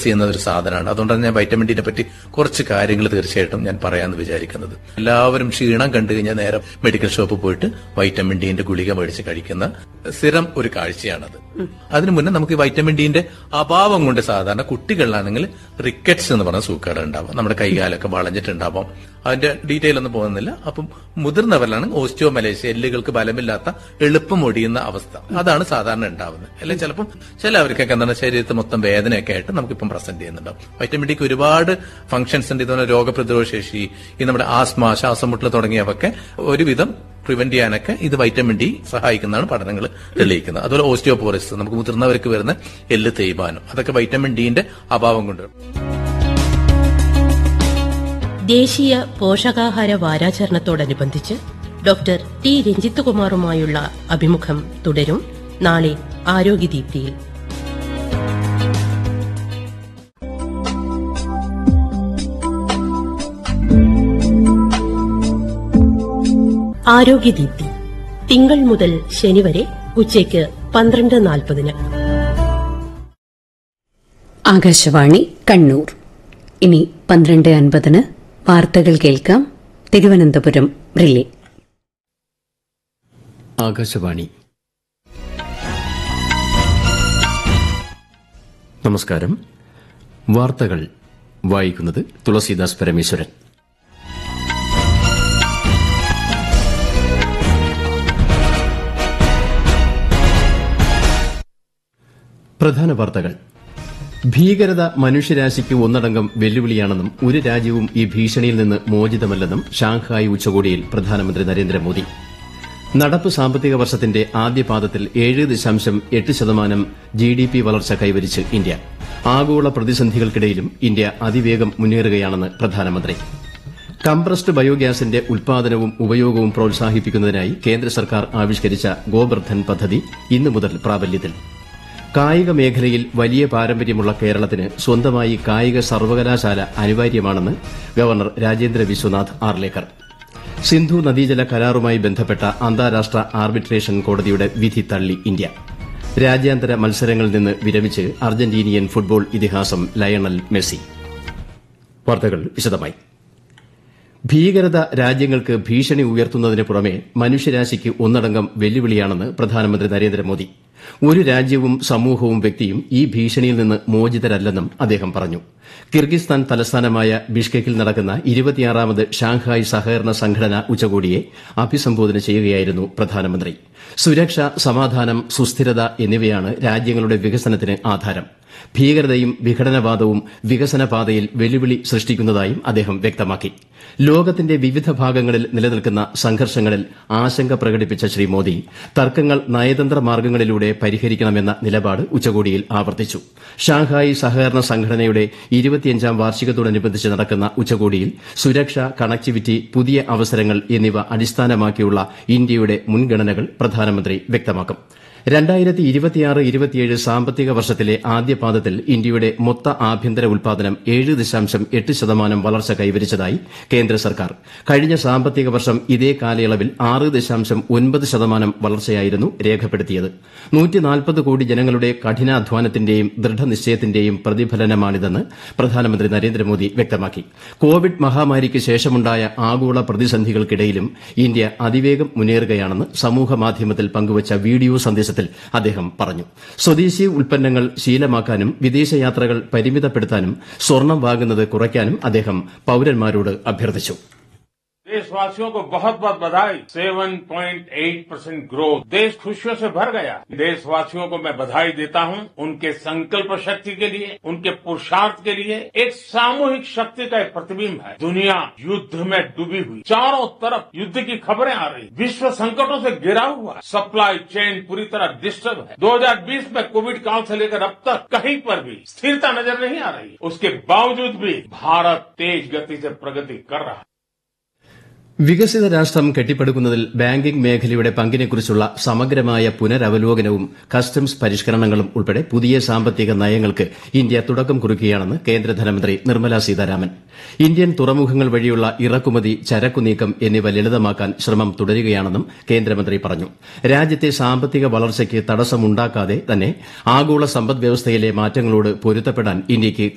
ചെയ്യുന്ന ഒരു സാധനമാണ് അതുകൊണ്ടാണ് ഞാൻ വൈറ്റമിൻ ഡിനെ പറ്റി കുറച്ച് കാര്യങ്ങൾ തീർച്ചയായിട്ടും ഞാൻ പറയാമെന്ന് വിചാരിക്കുന്നത് എല്ലാവരും ക്ഷീണം കണ്ടു കഴിഞ്ഞാൽ നേരെ മെഡിക്കൽ ഷോപ്പിൽ പോയിട്ട് വൈറ്റമിൻ ഡിന്റെ ഗുളിക മേടിച്ച് കഴിക്കുന്ന സ്ഥിരം ഒരു കാഴ്ചയാണത് അതിനു മുന്നേ നമുക്ക് ഈ വൈറ്റമിൻ ഡിന്റെ അഭാവം കൊണ്ട് സാധാരണ കുട്ടികളിലാണെങ്കിൽ റിക്കറ്റ്സ് എന്ന് പറഞ്ഞ സൂക്കേട് ഉണ്ടാവും നമ്മുടെ കൈകാലൊക്കെ വളഞ്ഞിട്ടുണ്ടാവാം അതിന്റെ ഡീറ്റെയിൽ ഒന്നും പോകുന്നില്ല അപ്പം മുതിർന്നവരിലാണ് ഓസ്റ്റിയോ മലേഷ്യ എല്ലുകൾക്ക് ബലമില്ലാത്ത എളുപ്പം ഒടിയുന്ന അവസ്ഥ അതാണ് സാധാരണ ഉണ്ടാവുന്നത് അല്ലെങ്കിൽ ചിലപ്പം ചിലവർക്കൊക്കെ എന്താണ് ശരീരത്തിൽ മൊത്തം വേദനയൊക്കെ ആയിട്ട് നമുക്കിപ്പം പ്രസന്റ് ചെയ്യുന്നുണ്ടാവും വൈറ്റമിൻ ഡിക്ക് ഒരുപാട് ഫംഗ്ഷൻസ് ഉണ്ട് ഇതുപോലെ രോഗപ്രതിരോധ ശേഷി ഈ നമ്മുടെ ആസ്മ ശ്വാസമുട്ടൽ തുടങ്ങിയവയൊക്കെ ഒരുവിധം പ്രിവെന്റ് ചെയ്യാനൊക്കെ ഇത് വൈറ്റമിൻ ഡി സഹായിക്കുന്നതാണ് പഠനങ്ങൾ തെളിയിക്കുന്നത് അതുപോലെ ഓസ്റ്റിയോപോറിസ് നമുക്ക് മുതിർന്നവർക്ക് വരുന്ന എല്ല് തേയ്മാനം അതൊക്കെ വൈറ്റമിൻ ഡിന്റെ അഭാവം കൊണ്ട് ദേശീയ പോഷകാഹാര വാരാചരണത്തോടനുബന്ധിച്ച് ഡോക്ടർ ടി രഞ്ജിത്ത് കുമാറുമായുള്ള അഭിമുഖം തുടരും നാളെ ആരോഗ്യദീപ്തിയിൽ ആരോഗ്യദീപ്തി തിങ്കൾ മുതൽ ശനി വരെ ഉച്ചയ്ക്ക് പന്ത്രണ്ട് നാൽപ്പതിന് ആകാശവാണി കണ്ണൂർ ഇനി പന്ത്രണ്ട് അൻപതിന് വാർത്തകൾ കേൾക്കാം തിരുവനന്തപുരം റിലേ ആകാശവാണി നമസ്കാരം വാർത്തകൾ വായിക്കുന്നത് തുളസീദാസ് പരമേശ്വരൻ പ്രധാന വാർത്തകൾ ഭീകരത മനുഷ്യരാശിക്ക് ഒന്നടങ്കം വെല്ലുവിളിയാണെന്നും ഒരു രാജ്യവും ഈ ഭീഷണിയിൽ നിന്ന് മോചിതമല്ലെന്നും ഷാങ്ഹായ് ഉച്ചകോടിയിൽ പ്രധാനമന്ത്രി നരേന്ദ്രമോദി നടപ്പ് സാമ്പത്തിക വർഷത്തിന്റെ ആദ്യപാദത്തിൽ ഏഴ് ദശാംശം എട്ട് ശതമാനം ജി ഡി പി വളർച്ച കൈവരിച്ച് ഇന്ത്യ ആഗോള പ്രതിസന്ധികൾക്കിടയിലും ഇന്ത്യ അതിവേഗം മുന്നേറുകയാണെന്ന് പ്രധാനമന്ത്രി കംപ്രസ്ഡ് ബയോഗ്യാസിന്റെ ഉൽപാദനവും ഉപയോഗവും പ്രോത്സാഹിപ്പിക്കുന്നതിനായി കേന്ദ്ര സർക്കാർ ആവിഷ്കരിച്ച ഗോബർധൻ പദ്ധതി ഇന്നു മുതൽ പ്രാബല്യത്തിൽ കായിക മേഖലയിൽ വലിയ പാരമ്പര്യമുള്ള കേരളത്തിന് സ്വന്തമായി കായിക സർവകലാശാല അനിവാര്യമാണെന്ന് ഗവർണർ രാജേന്ദ്ര വിശ്വനാഥ് ആർലേക്കർ സിന്ധു നദീജല കരാറുമായി ബന്ധപ്പെട്ട അന്താരാഷ്ട്ര ആർബിട്രേഷൻ കോടതിയുടെ വിധി തള്ളി ഇന്ത്യ രാജ്യാന്തര മത്സരങ്ങളിൽ നിന്ന് വിരമിച്ച് അർജന്റീനിയൻ ഫുട്ബോൾ ഇതിഹാസം ലയണൽ മെസ്സി വാർത്തകൾ വിശദമായി ഭീകരത രാജ്യങ്ങൾക്ക് ഭീഷണി ഉയർത്തുന്നതിന് പുറമെ മനുഷ്യരാശിക്ക് ഒന്നടങ്കം വെല്ലുവിളിയാണെന്ന് പ്രധാനമന്ത്രി നരേന്ദ്രമോദി ഒരു രാജ്യവും സമൂഹവും വ്യക്തിയും ഈ ഭീഷണിയിൽ നിന്ന് മോചിതരല്ലെന്നും അദ്ദേഹം പറഞ്ഞു കിർഗിസ്ഥാൻ തലസ്ഥാനമായ ബിഷ്കെക്കിൽ നടക്കുന്ന ഇരുപത്തിയാറാമത് ഷാങ്ഹായ് സഹകരണ സംഘടന ഉച്ചകോടിയെ അഭിസംബോധന ചെയ്യുകയായിരുന്നു പ്രധാനമന്ത്രി സുരക്ഷ സമാധാനം സുസ്ഥിരത എന്നിവയാണ് രാജ്യങ്ങളുടെ വികസനത്തിന് ആധാരം ഭീകരതയും വിഘടനവാദവും വികസന പാതയിൽ വെല്ലുവിളി സൃഷ്ടിക്കുന്നതായും അദ്ദേഹം വ്യക്തമാക്കി ലോകത്തിന്റെ വിവിധ ഭാഗങ്ങളിൽ നിലനിൽക്കുന്ന സംഘർഷങ്ങളിൽ ആശങ്ക പ്രകടിപ്പിച്ച ശ്രീ മോദി തർക്കങ്ങൾ നയതന്ത്ര മാർഗ്ഗങ്ങളിലൂടെ പരിഹരിക്കണമെന്ന നിലപാട് ഉച്ചകോടിയിൽ ആവർത്തിച്ചു ഷാങ്ഹായ് സഹകരണ സംഘടനയുടെ ഇരുപത്തിയഞ്ചാം വാർഷികത്തോടനുബന്ധിച്ച് നടക്കുന്ന ഉച്ചകോടിയിൽ സുരക്ഷ കണക്ടിവിറ്റി പുതിയ അവസരങ്ങൾ എന്നിവ അടിസ്ഥാനമാക്കിയുള്ള ഇന്ത്യയുടെ മുൻഗണനകൾ പ്രധാനമന്ത്രി വ്യക്തമാക്കും രണ്ടായിരത്തി ഇരുപത്തിയാറ് ഇരുപത്തിയേഴ് സാമ്പത്തിക വർഷത്തിലെ ആദ്യപാദത്തിൽ ഇന്ത്യയുടെ മൊത്ത ആഭ്യന്തര ഉൽപാദനം ഏഴ് ദശാംശം എട്ട് ശതമാനം വളർച്ച കൈവരിച്ചതായി കേന്ദ്ര സർക്കാർ കഴിഞ്ഞ സാമ്പത്തിക വർഷം ഇതേ കാലയളവിൽ ആറ് ദശാംശം ഒൻപത് ശതമാനം വളർച്ചയായിരുന്നു രേഖപ്പെടുത്തിയത് നൂറ്റിനാൽപ്പത് കോടി ജനങ്ങളുടെ കഠിനാധ്വാനത്തിന്റെയും ദൃഢനിശ്ചയത്തിന്റെയും പ്രതിഫലനമാണിതെന്ന് പ്രധാനമന്ത്രി നരേന്ദ്രമോദി വ്യക്തമാക്കി കോവിഡ് മഹാമാരിക്ക് ശേഷമുണ്ടായ ആഗോള പ്രതിസന്ധികൾക്കിടയിലും ഇന്ത്യ അതിവേഗം മുന്നേറുകയാണെന്ന് സമൂഹമാധ്യമത്തിൽ പങ്കുവച്ച വീഡിയോ സന്ദേശത്തിൽ അദ്ദേഹം പറഞ്ഞു സ്വദേശി ഉൽപ്പന്നങ്ങൾ ശീലമാക്കാനും വിദേശയാത്രകൾ പരിമിതപ്പെടുത്താനും സ്വർണം വാങ്ങുന്നത് കുറയ്ക്കാനും അദ്ദേഹം പൌരന്മാരോട് അഭ്യർത്ഥിച്ചു देशवासियों को बहुत बहुत बधाई 7.8 परसेंट ग्रोथ देश खुशियों से भर गया देशवासियों को मैं बधाई देता हूं उनके संकल्प शक्ति के लिए उनके पुरुषार्थ के लिए एक सामूहिक शक्ति का एक प्रतिबिंब है दुनिया युद्ध में डूबी हुई चारों तरफ युद्ध की खबरें आ रही विश्व संकटों से घिरा हुआ है सप्लाई चेन पूरी तरह डिस्टर्ब है 2020 में कोविड काल से लेकर अब तक कहीं पर भी स्थिरता नजर नहीं आ रही उसके बावजूद भी भारत तेज गति से प्रगति कर रहा है വികസിത രാഷ്ട്രം കെട്ടിപ്പടുക്കുന്നതിൽ ബാങ്കിംഗ് മേഖലയുടെ പങ്കിനെക്കുറിച്ചുള്ള സമഗ്രമായ പുനരവലോകനവും കസ്റ്റംസ് പരിഷ്കരണങ്ങളും ഉൾപ്പെടെ പുതിയ സാമ്പത്തിക നയങ്ങൾക്ക് ഇന്ത്യ തുടക്കം കുറിക്കുകയാണെന്ന് കേന്ദ്ര ധനമന്ത്രി നിർമ്മല സീതാരാമൻ ഇന്ത്യൻ തുറമുഖങ്ങൾ വഴിയുള്ള ഇറക്കുമതി ചരക്കുനീക്കം എന്നിവ ലളിതമാക്കാൻ ശ്രമം തുടരുകയാണെന്നും കേന്ദ്രമന്ത്രി പറഞ്ഞു രാജ്യത്തെ സാമ്പത്തിക വളർച്ചയ്ക്ക് തടസ്സമുണ്ടാക്കാതെ തന്നെ ആഗോള സമ്പദ്വ്യവസ്ഥയിലെ മാറ്റങ്ങളോട് പൊരുത്തപ്പെടാൻ ഇന്ത്യയ്ക്ക്